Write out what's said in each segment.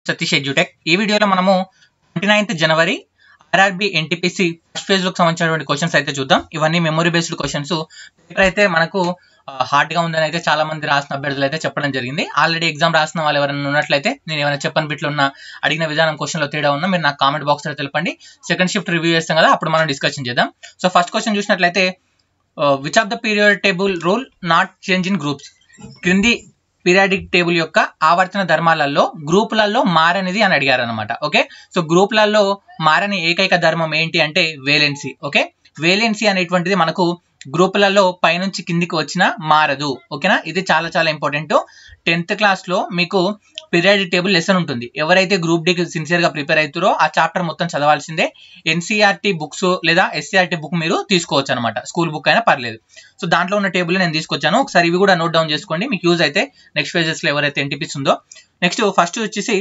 Satish edutech ఈ వీడియోలో మనము ట్వంటీ నైన్త్ జనవరి ఆర్ఆర్బి ఎన్టీపీసీ ఫస్ట్ ఫేజ్ లోకి సంబంధించినటువంటి క్వశ్చన్స్ అయితే చూద్దాం ఇవన్నీ మెమొరీ బేస్డ్ క్వశ్చన్స్ పేపర్ అయితే మనకు హార్డ్ గా ఉందని అయితే చాలా మంది రాసిన అభ్యర్థులు అయితే చెప్పడం జరిగింది ఆల్రెడీ ఎగ్జామ్ రాసిన వాళ్ళు ఎవరైనా ఉన్నట్లయితే నేను ఏమైనా చెప్పని బిట్లు ఉన్న అడిగిన విధానం క్వశ్చన్ లో తేడా ఉన్నా మీరు నాకు కామెంట్ బాక్స్ లో తెలపండి సెకండ్ షిఫ్ట్ రివ్యూ చేస్తాం కదా అప్పుడు మనం డిస్కషన్ చేద్దాం సో ఫస్ట్ క్వశ్చన్ చూసినట్లయితే which of the period table rule not change in groups క్రింది పీరియాడిక్ టేబుల్ యొక్క ఆవర్తన ధర్మాలలో గ్రూపులలో మారనిది అని అడిగారు అనమాట ఓకే సో గ్రూపులలో మారని ఏకైక ధర్మం ఏంటి అంటే వేలెన్సీ ఓకే వేలెన్సీ అనేటువంటిది మనకు గ్రూపులలో పైనుంచి కిందికి వచ్చినా మారదు ఓకేనా ఇది చాలా చాలా ఇంపార్టెంట్ టెన్త్ క్లాస్ లో మీకు పీరియాడిక్ టేబుల్ లెసన్ ఉంటుంది ఎవరైతే గ్రూప్ డికి సిన్సియర్ గా ప్రిపేర్ అవుతారో ఆ చాప్టర్ మొత్తం చదవాల్సిందే ఎన్సీఆర్టీ బుక్స్ లేదా ఎస్సీఆర్టీ బుక్ మీరు తీసుకోవచ్చు అనమాట స్కూల్ బుక్ అయినా పర్లేదు సో దాంట్లో ఉన్న టేబుల్ నేను తీసుకొచ్చాను ఒకసారి ఇవి కూడా నోట్ డౌన్ చేసుకోండి మీకు యూజ్ అయితే నెక్స్ట్ పేజెస్ లో ఎవరైతే ఎన్టీపీస్ ఉందో నెక్స్ట్ ఫస్ట్ వచ్చేసి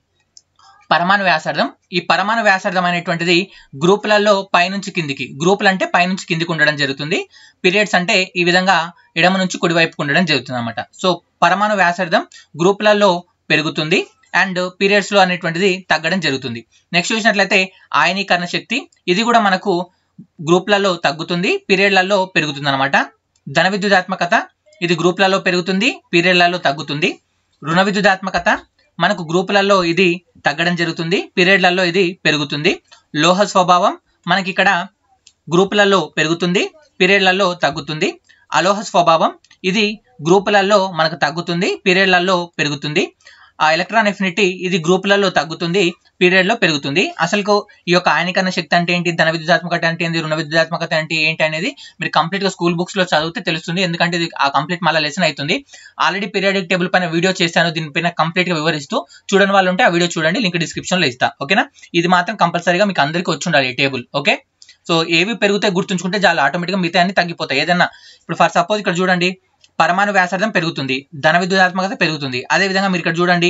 పరమాణు వ్యాసార్థం ఈ పరమాణు వ్యాసార్థం అనేటువంటిది గ్రూపులలో పైనుంచి కిందికి గ్రూపులు అంటే పైనుంచి కిందికి ఉండడం జరుగుతుంది పీరియడ్స్ అంటే ఈ విధంగా ఎడమ నుంచి కుడివైపుకు ఉండడం జరుగుతుంది అనమాట సో పరమాణు వ్యాసార్థం గ్రూపులలో పెరుగుతుంది అండ్ పీరియడ్స్ లో అనేటువంటిది తగ్గడం జరుగుతుంది నెక్స్ట్ చూసినట్లయితే ఆయనీకరణ శక్తి ఇది కూడా మనకు గ్రూప్లలో తగ్గుతుంది పీరియడ్లలో పెరుగుతుంది అనమాట ధన విద్యుదాత్మకత ఇది గ్రూప్లలో పెరుగుతుంది పీరియడ్లలో తగ్గుతుంది రుణ విద్యుదాత్మకత మనకు గ్రూపులలో ఇది తగ్గడం జరుగుతుంది పీరియడ్లలో ఇది పెరుగుతుంది లోహ స్వభావం మనకి ఇక్కడ గ్రూపులలో పెరుగుతుంది పీరియడ్లలో తగ్గుతుంది అలోహ స్వభావం ఇది గ్రూపులలో మనకు తగ్గుతుంది పీరియడ్లలో పెరుగుతుంది ఆ ఎలక్ట్రాన్ ఎఫినిటీ ఇది గ్రూపులలో తగ్గుతుంది పీరియడ్ లో పెరుగుతుంది అసలు ఈ యొక్క ఆయనికరణ శక్తి అంటే ఏంటి ధన విద్యుదాత్మకత అంటే ఏంటి రుణ విద్యుదాత్మకత అంటే ఏంటి అనేది మీరు కంప్లీట్ గా స్కూల్ బుక్స్ లో చదివితే తెలుస్తుంది ఎందుకంటే ఇది ఆ కంప్లీట్ మళ్ళీ లెసన్ అవుతుంది ఆల్రెడీ పీరియాడిక్ టేబుల్ పైన వీడియో చేశాను దీనిపైన కంప్లీట్ గా వివరిస్తూ చూడని వాళ్ళు ఉంటే ఆ వీడియో చూడండి లింక్ డిస్క్రిప్షన్ లో ఇస్తా ఓకేనా ఇది మాత్రం కంపల్సరీగా మీకు అందరికీ వచ్చి ఉండాలి ఈ టేబుల్ ఓకే సో ఏవి పెరిగితే గుర్తుంచుకుంటే చాలా ఆటోమేటిక్గా మిగతా అన్ని తగ్గిపోతాయి ఏదన్నా ఇప్పుడు ఫర్ సపోజ్ ఇక్కడ చూడండి పరమాణు వ్యాసార్థం పెరుగుతుంది ధన విద్యుదాత్మకత పెరుగుతుంది అదే విధంగా మీరు ఇక్కడ చూడండి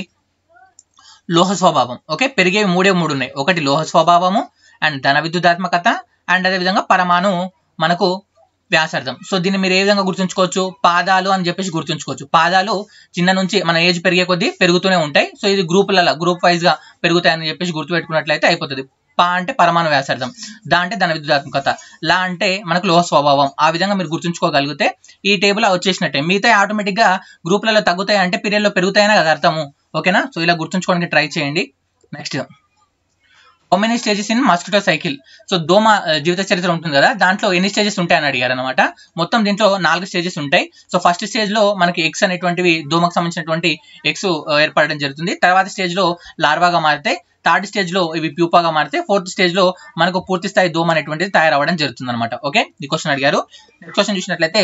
లోహ స్వభావం ఓకే పెరిగేవి మూడే మూడు ఉన్నాయి ఒకటి లోహ స్వభావము అండ్ ధన విద్యుదాత్మకత అండ్ అదే విధంగా పరమాణు మనకు వ్యాసార్థం సో దీన్ని మీరు ఏ విధంగా గుర్తుంచుకోవచ్చు పాదాలు అని చెప్పేసి గుర్తుంచుకోవచ్చు పాదాలు చిన్న నుంచి మన ఏజ్ పెరిగే కొద్దీ పెరుగుతూనే ఉంటాయి సో ఇది గ్రూపులలో గ్రూప్ వైజ్ గా పెరుగుతాయని చెప్పేసి గుర్తుపెట్టుకున్నట్లయితే అయిపోతుంది పా అంటే పరమాణు వ్యాసార్థం దా అంటే ధన విద్యుదాత్మకత లా అంటే మనకు లోహ స్వభావం ఆ విధంగా మీరు గుర్తుంచుకోగలిగితే ఈ టేబుల్ వచ్చేసినట్టే మిగతా ఆటోమేటిక్ గా గ్రూపులలో తగ్గుతాయి అంటే పీరియడ్ లో పెరుగుతాయనే కదా అర్థము ఓకేనా సో ఇలా గుర్తుంచుకోవడానికి ట్రై చేయండి next how many stages in mosquito cycle so దోమ జీవిత చరిత్ర ఉంటుంది కదా దాంట్లో ఎన్ని స్టేజెస్ ఉంటాయని అడిగారు అనమాట మొత్తం దీంట్లో నాలుగు స్టేజెస్ ఉంటాయి సో ఫస్ట్ స్టేజ్ లో మనకి ఎక్స్ అనేటువంటివి దోమకు సంబంధించినటువంటి ఎక్స్ ఏర్పడడం జరుగుతుంది తర్వాత స్టేజ్ లో లార్వాగా మారితే థర్డ్ స్టేజ్ లో ఇవి ప్యూపాగా మారితే ఫోర్త్ స్టేజ్ లో మనకు పూర్తి స్థాయి దోమ అనేటువంటిది తయారవ్వడం జరుగుతుంది అనమాట ఓకే ఈ క్వశ్చన్ అడిగారు నెక్స్ట్ క్వశ్చన్ చూసినట్లయితే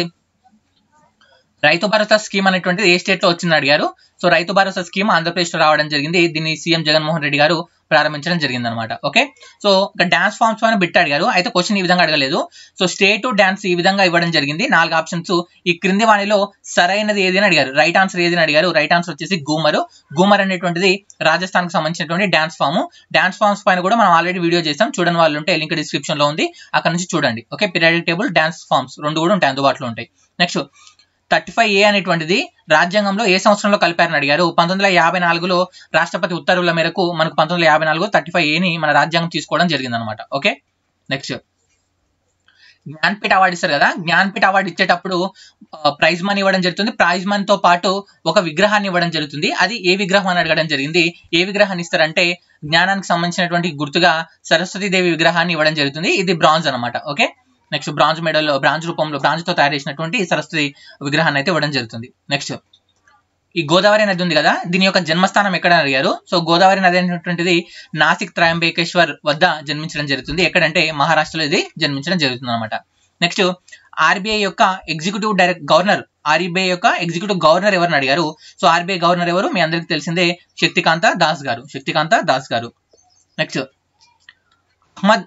రైతు భరోసా స్కీమ్ అనేటువంటిది ఏ స్టేట్ లో వచ్చిందని అడిగారు సో రైతు భరోసా స్కీమ్ ఆంధ్రప్రదేశ్ లో రావడం జరిగింది దీన్ని సీఎం జగన్మోహన్ రెడ్డి గారు ప్రారంభించడం జరిగింది అనమాట ఓకే సో ఇక డాన్స్ ఫామ్స్ పైన బిట్ అడిగారు అయితే క్వశ్చన్ ఈ విధంగా అడగలేదు సో స్టేట్ డాన్స్ ఈ విధంగా ఇవ్వడం జరిగింది నాలుగు ఆప్షన్స్ ఈ క్రింది వాణిలో సరైనది ఏది అని అడిగారు రైట్ ఆన్సర్ ఏది అని అడిగారు రైట్ ఆన్సర్ వచ్చేసి గూమర్ గూమర్ అనేటువంటిది రాజస్థాన్ కి సంబంధించినటువంటి డాన్స్ ఫామ్ డాన్స్ ఫామ్స్ పైన కూడా మనం ఆల్రెడీ వీడియో చేసాం చూడని వాళ్ళు ఉంటే లింక్ డిస్క్రిప్షన్ లో ఉంది అక్కడ నుంచి చూడండి okay periodic table dance forms రెండు కూడా ఉంటాయి అందుబాటులో ఉంటాయి నెక్స్ట్ థర్టీ ఫైవ్ ఏ అనేటువంటిది రాజ్యాంగంలో ఏ సంవత్సరంలో కలిపారని అడిగారు పంతొమ్మిది వందల యాభై నాలుగులో రాష్ట్రపతి ఉత్తర్వుల మేరకు మనకు పంతొమ్మిది వందల యాభై నాలుగు థర్టీ ఫైవ్ ఏని మన రాజ్యాంగం తీసుకోవడం జరిగింది అనమాట ఓకే నెక్స్ట్ జ్ఞాన్పీఠ అవార్డు ఇస్తారు కదా జ్ఞాన్పీఠ అవార్డు ఇచ్చేటప్పుడు ప్రైజ్ మనీ ఇవ్వడం జరుగుతుంది ప్రైజ్ మనీతో పాటు ఒక విగ్రహాన్ని ఇవ్వడం జరుగుతుంది అది ఏ విగ్రహం అని అడగడం జరిగింది ఏ విగ్రహాన్ని ఇస్తారంటే జ్ఞానానికి సంబంధించినటువంటి గుర్తుగా సరస్వతీదేవి విగ్రహాన్ని ఇవ్వడం జరుగుతుంది ఇది బ్రాంజ్ అనమాట okay next bronze medal bronze రూపంలో బ్రాంజ్ తో తయారు చేసినటువంటి సరస్వతి విగ్రహాన్ని అయితే ఇవ్వడం జరుగుతుంది నెక్స్ట్ ఈ గోదావరి నది ఉంది కదా దీని యొక్క జన్మస్థానం ఎక్కడ అడిగారు సో గోదావరి నది అనేటువంటిది నాసిక్ త్రయంబకేశ్వర్ వద్ద జన్మించడం జరుగుతుంది ఎక్కడంటే మహారాష్ట్రలో ఇది జన్మించడం జరుగుతుంది అనమాట నెక్స్ట్ ఆర్బీఐ యొక్క ఎగ్జిక్యూటివ్ డైరెక్ట్ గవర్నర్ ఆర్బీఐ యొక్క ఎగ్జిక్యూటివ్ గవర్నర్ ఎవరిని అడిగారు సో ఆర్బీఐ గవర్నర్ ఎవరు మీ అందరికి తెలిసిందే శక్తికాంత దాస్ గారు శక్తికాంత దాస్ గారు next Ahmed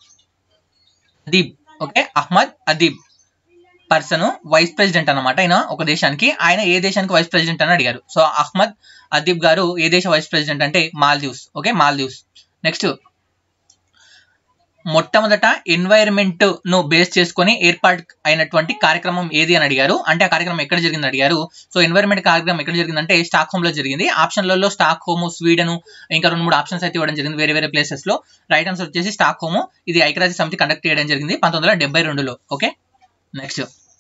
Adeeb okay Ahmed Adeeb person vice president అనమాట ఆయన ఒక దేశానికి ఆయన ఏ దేశానికి వైస్ ప్రెసిడెంట్ అని అడిగారు సో అహ్మద్ అదీబ్ గారు ఏ దేశ వైస్ ప్రెసిడెంట్ అంటే మాల్దీవ్స్ ఓకే మాల్దీవ్స్ నెక్స్ట్ మొట్టమొదట ఎన్వైరన్మెంట్ ను బేస్ చేసుకొని ఏర్పాటు అయినటువంటి కార్యక్రమం ఏది అని అడిగారు అంటే ఆ కార్యక్రమం ఎక్కడ జరిగింది అడిగారు సో ఎన్వైరన్మెంట్ కార్యక్రమం ఎక్కడ జరిగిందంటే స్టాక్ హోమ్ లో జరిగింది ఆప్షన్లలో స్టాక్ హోమ్ స్వీడన్ ఇంకా రెండు మూడు ఆప్షన్స్ అయితే ఇవ్వడం జరిగింది వేరే వేరే ప్లేసెస్ లో రైట్ ఆన్సర్ వచ్చేసి స్టాక్ హోమ్ ఇది ఐక్యరాజ్య సమితి కండక్ట్ చేయడం జరిగింది పంతొమ్మిది వందల డెబ్బై రెండులో ఓకే నెక్స్ట్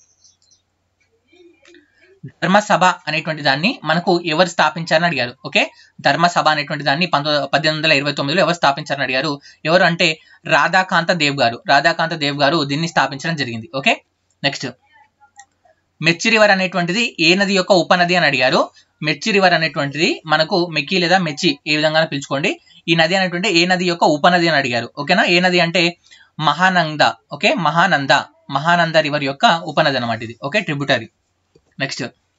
ధర్మసభ అనేటువంటి దాన్ని మనకు ఎవరు స్థాపించారని అడిగారు ఓకే ధర్మసభ అనేటువంటి దాన్ని పంతొమ్మిది పద్దెనిమిది వందల ఇరవై తొమ్మిదిలో ఎవరు స్థాపించారని అడిగారు ఎవరు అంటే రాధాకాంత దేవ్ గారు రాధాకాంత దేవ్ గారు దీన్ని స్థాపించడం జరిగింది ఓకే నెక్స్ట్ మెర్చి రివర్ అనేటువంటిది ఏ నది యొక్క ఉపనది అని అడిగారు మెర్చి రివర్ అనేటువంటిది మనకు మెక్కి లేదా మెచ్చి ఏ విధంగా పిలుచుకోండి ఈ నది అనేటువంటి ఏ నది యొక్క ఉపనది అని అడిగారు ఓకేనా ఏ నది అంటే మహానంద ఓకే మహానంద మహానంద రివర్ యొక్క ఉపనది అనమాట ఇది ఓకే ట్రిబ్యూటరీ నెక్స్ట్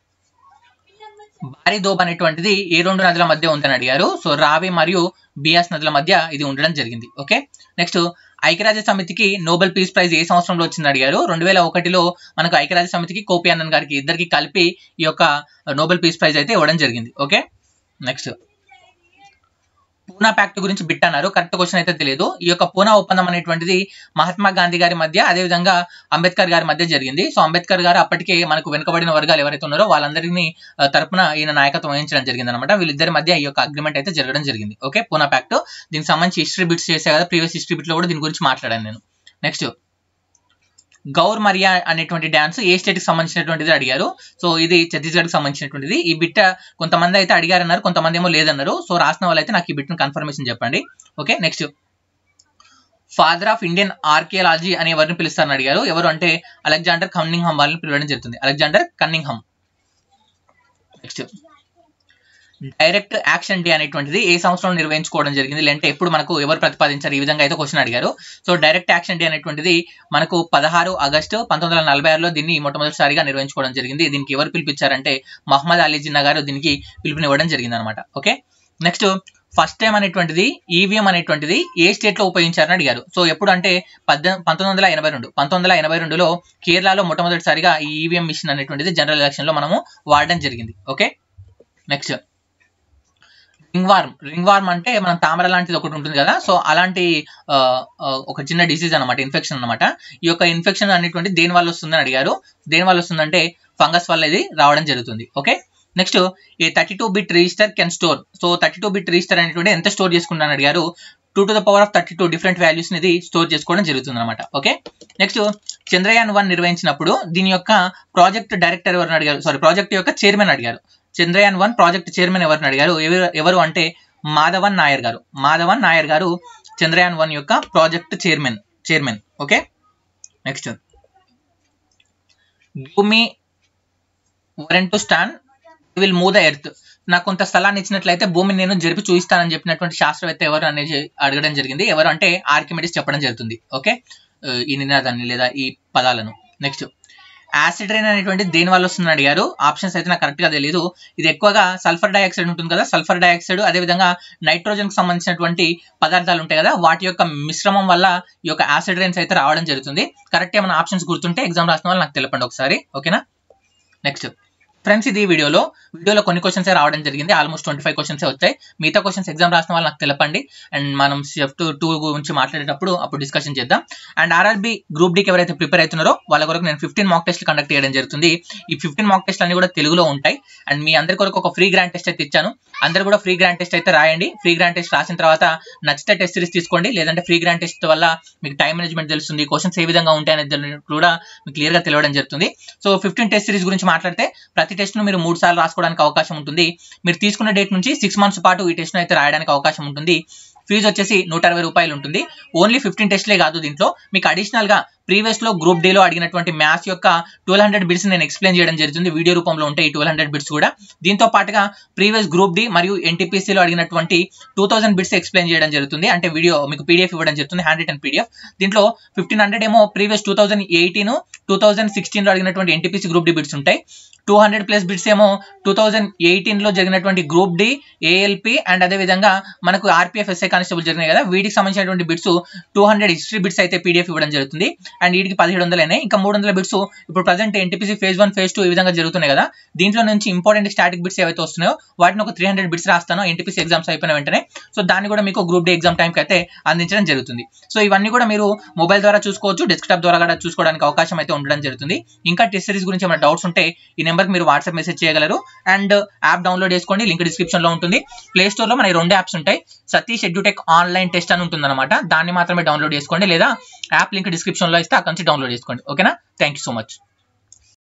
బారి దోబ్ అనేటువంటిది ఏ రెండు నదుల మధ్య ఉందని అడిగారు సో రావి మరియు బియాస్ నదుల మధ్య ఇది ఉండడం జరిగింది ఓకే నెక్స్ట్ ఐక్యరాజ్య సమితికి నోబెల్ పీస్ ప్రైజ్ ఏ సంవత్సరంలో వచ్చిందని అడిగారు రెండు వేల ఒకటిలో మనకు ఐక్యరాజ్య సమితికి కోపి అన్నన్ గారికి ఇద్దరికి కలిపి ఈ యొక్క నోబెల్ పీస్ ప్రైజ్ అయితే ఇవ్వడం జరిగింది ఓకే నెక్స్ట్ పూనా ప్యాక్ట్ గురించి బిట్ అన్నారు కరెక్ట్ క్వశ్చన్ అయితే తెలియదు ఈ యొక్క పూనా ఒప్పందం అనేటువంటిది మహాత్మా గాంధీ గారి మధ్య అదేవిధంగా అంబేద్కర్ గారి మధ్య జరిగింది సో అంబేద్కర్ గారు అప్పటికే మనకు వెనుకబడిన వర్గాలు ఎవరైతే ఉన్నారో వాళ్ళందరినీ ఆ, తరపున ఈయన నాయకత్వం వహించడం జరిగింది అనమాట వీళ్ళిద్దరి మధ్య ఈ యొక్క అగ్రిమెంట్ అయితే జరగడం జరిగింది ఓకే పూనా ప్యాక్ట్ దీనికి సంబంధించి హిస్టరీ బిట్స్ చేసే కదా ప్రీవియస్ హిస్టరీ బిట్ లో కూడా దీని గురించి మాట్లాడాను నేను నెక్స్ట్ గౌర్ మరియా అనేటువంటి డ్యాన్స్ ఏ స్టేట్ కి సంబంధించినటువంటిది అడిగారు సో ఇది ఛత్తీస్గఢ్ కి సంబంధించినటువంటిది ఈ బిట్ కొంతమంది అయితే అడిగారన్నారు కొంతమంది ఏమో లేదన్నారు సో రాసిన వాళ్ళైతే నాకు ఈ బిట్ కన్ఫర్మేషన్ చెప్పండి okay next father of Indian archaeology అనే ఎవరిని పిలుస్తారని అడిగారు ఎవరు అంటే అలెగ్జాండర్ కన్నింగ్హమ్ వాళ్ళని పిలవడం జరుగుతుంది Alexander Cunningham next direct action day అనేటువంటిది ఏ సంవత్సరంలో నిర్వహించుకోవడం జరిగింది లేదంటే ఎప్పుడు మనకు ఎవరు ప్రతిపాదించారు ఈ విధంగా అయితే క్వశ్చన్ అడిగారు సో డైరెక్ట్ యాక్షన్ డే అనేటువంటిది మనకు పదహారు ఆగస్టు పంతొమ్మిది వందల నలభై ఆరులో దీన్ని మొట్టమొదటిసారిగా నిర్వహించుకోవడం జరిగింది దీనికి ఎవరు పిలిపించారంటే మహమ్మద్ అలీ జిన్నా గారు దీనికి పిలుపునివ్వడం జరిగింది అనమాట ఓకే నెక్స్ట్ ఫస్ట్ టైం అనేటువంటిది ఈవీఎం అనేటువంటిది ఏ స్టేట్ లో ఉపయోగించారని అడిగారు సో ఎప్పుడు అంటే పద్దె పంతొమ్మిది వందల ఎనభై రెండు పంతొమ్మిది వందల ఎనభై రెండులో కేరళలో మొట్టమొదటిసారిగా ఈ ఈవీఎం మిషన్ అనేటువంటిది జనరల్ ఎలక్షన్ లో మనము వాడడం జరిగింది okay next ringworm ringworm అంటే మనం తామర లాంటిది ఒకటి ఉంటుంది కదా సో అలాంటి ఆ, ఆ, ఒక చిన్న డిసీజ్ అనమాట ఇన్ఫెక్షన్ అనమాట ఈ యొక్క ఇన్ఫెక్షన్ అనేటువంటి దేని వల్ల వస్తుందని అడిగారు దేని వల్ల వస్తుందంటే ఫంగస్ వల్ల ఇది రావడం జరుగుతుంది okay next a thirty two bit register can store so thirty two bit register అనేటువంటి ఎంత స్టోర్ చేసుకుంటానని అడిగారు two to the power of thirty two different values ఇది స్టోర్ చేసుకోవడం జరుగుతుంది అనమాట ఓకే నెక్స్ట్ చంద్రయాన్ వన్ నిర్వహించినప్పుడు దీని యొక్క ప్రాజెక్ట్ డైరెక్టర్ ఎవరిని అడిగారు సారీ ప్రాజెక్ట్ యొక్క చైర్మన్ అడిగారు చంద్రయాన్ వన్ ప్రాజెక్ట్ చైర్మన్ ఎవరిని అడిగారు ఎవరు ఎవరు అంటే మాధవన్ నాయర్ గారు మాధవన్ నాయర్ గారు చంద్రయాన్ వన్ యొక్క project chairman chairman okay next give me వరెంట్ to stand will move the earth నాకు కొంత స్థలాన్ని ఇచ్చినట్లయితే భూమిని నేను జరిపి చూపిస్తానని చెప్పినటువంటి శాస్త్రవేత్త ఎవరు అనేది అడగడం జరిగింది ఎవరు అంటే ఆర్కిమెడిస్ చెప్పడం జరుగుతుంది ఓకే ఈ నినాదాన్ని లేదా ఈ పదాలను నెక్స్ట్ యాసిడ్ రైన్ అనేటువంటి దేని వల్ల వస్తుందని అడిగారు ఆప్షన్స్ అయితే నాకు కరెక్ట్ గా తెలియదు ఇది ఎక్కువగా సల్ఫర్ డైఆక్సైడ్ ఉంటుంది కదా సల్ఫర్ డైఆక్సైడ్ అదేవిధంగా నైట్రోజన్ కి సంబంధించినటువంటి పదార్థాలు ఉంటాయి కదా వాటి యొక్క మిశ్రమం వల్ల ఈ యొక్క యాసిడ్ రైన్స్ అయితే రావడం జరుగుతుంది కరెక్ట్ ఏమైనా ఆప్షన్స్ గుర్తుంటే ఎగ్జామ్ రాసిన వాళ్ళు నాకు తెలపండి ఒకసారి ఓకేనా నెక్స్ట్ ఫ్రెండ్స్ ఇది వీడియోలో వీడియోలో కొన్ని క్వశ్చన్స్ రావడం జరిగింది ఆల్మోస్ట్ ట్వంటీ ఫైవ్ క్వశ్చన్స్ వచ్చాయి మిగతా క్వశ్చన్స్ ఎగ్జామ్ రాసిన వాళ్ళు నాకు తెలపండి అండ్ మనం షిఫ్ట్ టూ గురించి మాట్లాడేటప్పుడు అప్పుడు డిస్కషన్ చేద్దాం అండ్ ఆర్ఆర్బి గ్రూప్ డీకి ఎవరైతే ప్రిపేర్ అవుతున్నారో వాళ్ళ కొరకు నేను ఫిఫ్టీన్ మాక్ టెస్ట్ కండక్ట్ చేయడం జరుగుతుంది ఈ ఫిఫ్టీన్ మాక్ టెస్ట్ అన్ని కూడా తెలుగులో ఉంటాయి అండ్ మీ అందరి కొరకు ఒక ఫ్రీ గ్రాండ్ టెస్ట్ అయితే ఇచ్చాను అందరు కూడా ఫ్రీ గ్రాండ్ టెస్ట్ అయితే రాయండి ఫ్రీ గ్రాండ్ టెస్ట్ రాసిన తర్వాత నచ్చితే టెస్ట్ సిరీస్ తీసుకోండి లేదంటే ఫ్రీ గ్రాండ్ టెస్ట్ వల్ల మీకు టైం మేనేజ్మెంట్ తెలుస్తుంది క్వశ్చన్స్ ఏ విధంగా ఉంటాయి అనేది కూడా మీకు క్లియర్ గా తెలియడం జరుగుతుంది సో ఫిఫ్టీన్ టెస్ట్ సిరీస్ గురించి మాట్లాడితే ప్రతి టెస్ట్ ను మీరు మూడు సార్లు రాసుకోవడానికి అవకాశం ఉంటుంది మీరు తీసుకున్న డేట్ నుంచి సిక్స్ మంత్స్ పాటు ఈ టెస్ట్ అయితే రాయడానికి అవకాశం ఉంటుంది ఫీజు వచ్చేసి నూట అరవై రూపాయలు ఉంటుంది ఓన్లీ ఫిఫ్టీన్ టెస్ట్లే కాదు దీంట్లో మీకు అడిషనల్ గా ప్రీవియస్ లో గ్రూప్ డేలో అడిగినటువంటి మ్యాథ్స్ యొక్క ట్వెల్వ్ హండ్రెడ్ బిట్స్ నేను ఎక్స్ప్లెయిన్ చేయడం జరుగుతుంది వీడియో రూపంలో ఉంటాయి ఈ ట్వెల్వ్ హండ్రెడ్ బిట్స్ కూడా దీంతో పాటుగా ప్రీవియస్ గ్రూప్ డి మరియు ఎన్టీపీసీలో అడిగినటువంటి టూ థౌసండ్ బిట్స్ ఎక్స్ప్లెయిన్ చేయడం జరుగుతుంది అంటే వీడియో మీకు పీడిఎఫ్ ఇవ్వడం జరుగుతుంది హ్యాండ్ రిటర్న్ పీడిఎఫ్ దీంట్లో ఫిఫ్టీన్ హండ్రెడ్ ఏమో previous two thousand eighteen two thousand sixteen లో అడిగినటువంటి ఎన్టీపీసీ గ్రూప్ డి బిట్స్ ఉంటాయి టూ హండ్రెడ్ ప్లస్ బిట్స్ ఏమో టూ థౌసండ్ ఎయిటీన్ లో జరిగినటువంటి గ్రూప్ డి ఏఎల్పి అండ్ అదే విధంగా మనకు ఆర్పీఎఫ్ ఎస్ఐ కానిస్టేబుల్ జరిగినాయి కదా వీటికి సంబంధించినటువంటి bits two hundred history bits అయితే పీడిఎఫ్ ఇవ్వడం జరుగుతుంది అండ్ వీటికి పదిహేడు వందలు అయినాయి ఇంకా మూడు వందల బిట్స్ ఇప్పుడు present NTPC phase one phase two ఈ విధంగా జరుగుతున్నాయి కదా దీంట్లో నుంచి ఇంపార్టెంట్ స్టాటిక్ బిట్స్ ఏవైతే వస్తున్నాయో వాటిని ఒక త్రీ హండ్రెడ్ బిట్స్ రాస్తాను ఎన్టీపీసీ ఎగ్జామ్స్ అయిపోయిన వెంటనే సో దాన్ని కూడా మీకు గ్రూప్ డి ఎగ్జామ్ టైంకి అయితే అందించడం జరుగుతుంది సో ఇవన్నీ కూడా మీరు మొబైల్ ద్వారా చూసుకోవచ్చు డెస్క్టాప్ ద్వారా కూడా చూసుకోవడానికి అవకాశం అయితే ఉండడం జరుగుతుంది ఇంకా టెస్ట్ సిరీస్ గురించి ఏమైనా డౌట్స్ ఉంటే ఈ నెంబర్కి మీరు వాట్సాప్ మెసేజ్ చేయగలరు అండ్ యాప్ డౌన్లోడ్ చేసుకోండి లింక్ డిస్క్రిప్షన్ లో ఉంటుంది ప్లే స్టోర్ లో మన ఈ రెండు యాప్స్ ఉంటాయి సతీష్ ఎడ్యుటెక్ ఆన్లైన్ టెస్ట్ అని ఉంటుంది అనమాట దాన్ని మాత్రమే డౌన్లోడ్ చేసుకోండి లేదా యాప్ లింక్ డిస్క్రిప్షన్ లో ఇస్తే అక్కడ నుంచి డౌన్లోడ్ చేసుకోండి ఓకేనా థ్యాంక్ యూ సో మచ్